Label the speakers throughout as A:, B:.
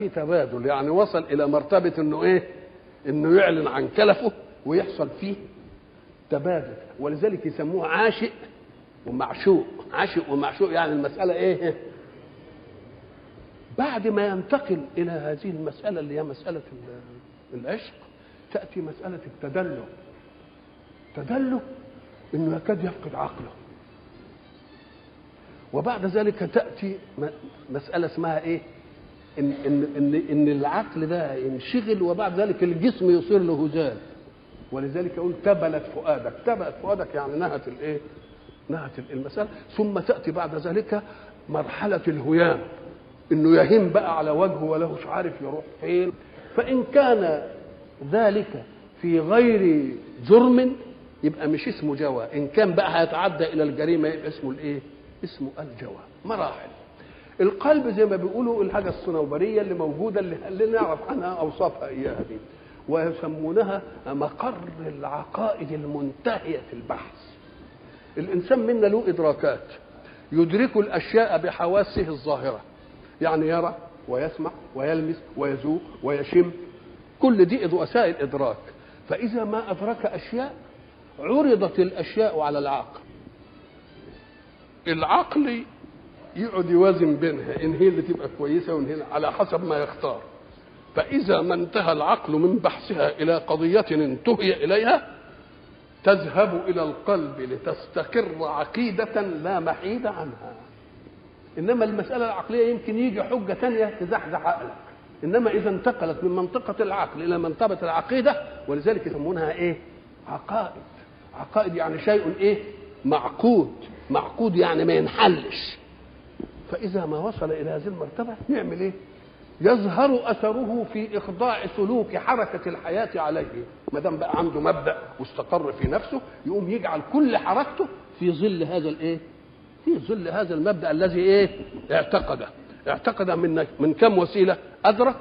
A: في تبادل يعني وصل الى مرتبه انه ايه انه يعلن عن كلفه ويحصل فيه تبادل ولذلك يسموه عاشق ومعشوق عاشق ومعشوق يعني المساله ايه بعد ما ينتقل الى هذه المساله اللي هي مساله العشق تاتي مساله التدلع تدلع انه يكاد يفقد عقله وبعد ذلك تاتي مساله اسمها ايه ان ان ان ان العقل ده ينشغل وبعد ذلك الجسم يصير له هزال ولذلك يقول تبلت فؤادك تبلت فؤادك يعني نهت الايه نهت المساله ثم تاتي بعد ذلك مرحله الهيام انه يهم بقى على وجهه وله مش عارف يروح فين فان كان ذلك في غير جرم يبقى مش اسمه جوى ان كان بقى هيتعدى الى الجريمه يبقى اسمه الايه اسمه الجوى مراحل القلب زي ما بيقولوا الحاجه الصنوبريه اللي موجوده اللي, اللي نعرف عنها اوصافها اياها دي ويسمونها مقر العقائد المنتهيه في البحث الانسان منا له ادراكات يدرك الاشياء بحواسه الظاهره يعني يرى ويسمع ويلمس ويذوق ويشم كل دي وسائل ادراك فاذا ما ادرك اشياء عرضت الاشياء على العقل العقل يقعد يوازن بينها ان هي اللي تبقى كويسه وان هي على حسب ما يختار فاذا ما انتهى العقل من بحثها الى قضيه انتهي اليها تذهب الى القلب لتستقر عقيده لا محيد عنها انما المساله العقليه يمكن يجي حجه ثانيه تزحزح عقلك انما اذا انتقلت من منطقه العقل الى منطقه العقيده ولذلك يسمونها ايه عقائد عقائد يعني شيء ايه معقود معقود يعني ما ينحلش فإذا ما وصل إلى هذه المرتبة يعمل إيه؟ يظهر أثره في إخضاع سلوك حركة الحياة عليه ما دام بقى عنده مبدأ واستقر في نفسه يقوم يجعل كل حركته في ظل هذا الإيه؟ في ظل هذا المبدأ الذي إيه؟ اعتقده اعتقد من من كم وسيلة؟ أدرك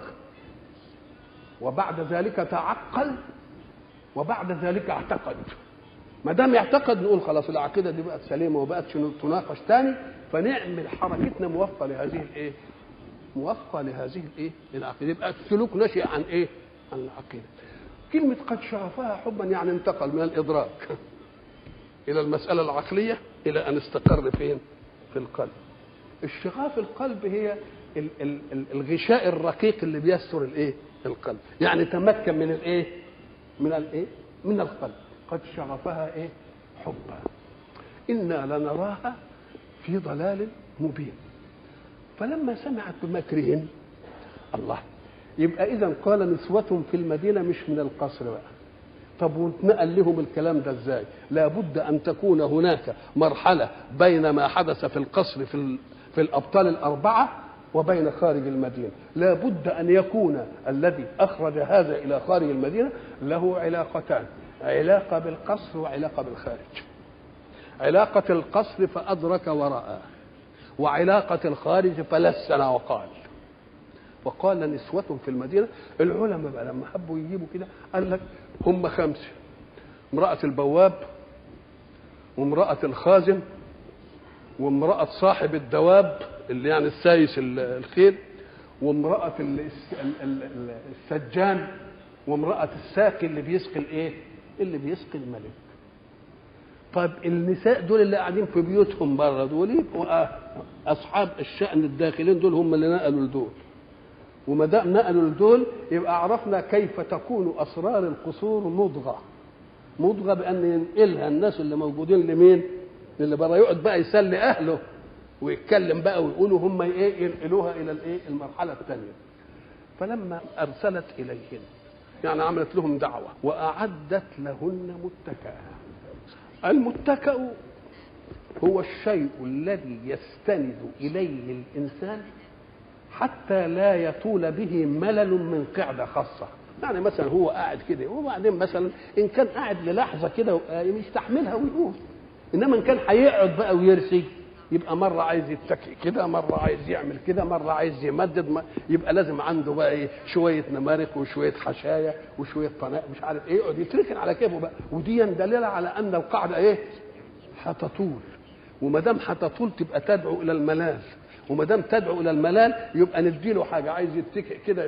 A: وبعد ذلك تعقل وبعد ذلك اعتقد ما دام يعتقد نقول خلاص العقيده دي بقت سليمه وبقت تناقش تاني فنعمل حركتنا موافقه لهذه الايه؟ موافقه لهذه الايه؟ العقيده يبقى السلوك نشئ عن ايه؟ عن العقيده. كلمه قد شغفها حبا يعني انتقل من الادراك الى المساله العقليه الى ان استقر فين؟ في القلب. الشغاف القلب هي الغشاء الرقيق اللي بيستر الايه؟ القلب، يعني تمكن من الايه؟ من الايه؟ من القلب. قد شغفها ايه حبا انا لنراها في ضلال مبين فلما سمعت بمكرهن الله يبقى اذا قال نسوة في المدينة مش من القصر بقى طب واتنقل لهم الكلام ده ازاي لابد ان تكون هناك مرحلة بين ما حدث في القصر في, في الابطال الاربعة وبين خارج المدينة لابد ان يكون الذي اخرج هذا الى خارج المدينة له علاقتان علاقة بالقصر وعلاقة بالخارج علاقة القصر فأدرك ورأى وعلاقة الخارج فلسن وقال وقال نسوة في المدينة العلماء بقى لما حبوا يجيبوا كده قال لك هم خمسة امرأة البواب وامرأة الخازن وامرأة صاحب الدواب اللي يعني السايس الخيل وامرأة السجان وامرأة الساقي اللي بيسقي الايه؟ اللي بيسقي الملك طيب النساء دول اللي قاعدين في بيوتهم بره دول يبقوا اصحاب الشأن الداخلين دول هم اللي نقلوا لدول وما دام نقلوا لدول يبقى عرفنا كيف تكون اسرار القصور مضغه مضغه بان ينقلها الناس اللي موجودين لمين؟ اللي بره يقعد بقى يسلي اهله ويتكلم بقى ويقولوا هم ايه ينقلوها الى الايه؟ المرحله الثانيه فلما ارسلت اليهن يعني عملت لهم دعوة وأعدت لهن متكأ المتكأ هو الشيء الذي يستند إليه الإنسان حتى لا يطول به ملل من قعدة خاصة يعني مثلا هو قاعد كده وبعدين مثلا إن كان قاعد للحظة كده يستحملها ويقول إنما إن كان هيقعد بقى ويرسي يبقى مرة عايز يتكئ كده مرة عايز يعمل كده مرة عايز يمدد ما يبقى لازم عنده بقى ايه شوية نمارق وشوية حشاية وشوية طناء مش عارف ايه يقعد يتركن على كيفه بقى ودي دليلة على أن القاعدة ايه هتطول وما دام هتطول تبقى تدعو إلى الملاذ وما دام تدعو الى الملال يبقى نديله حاجه عايز يتكئ كده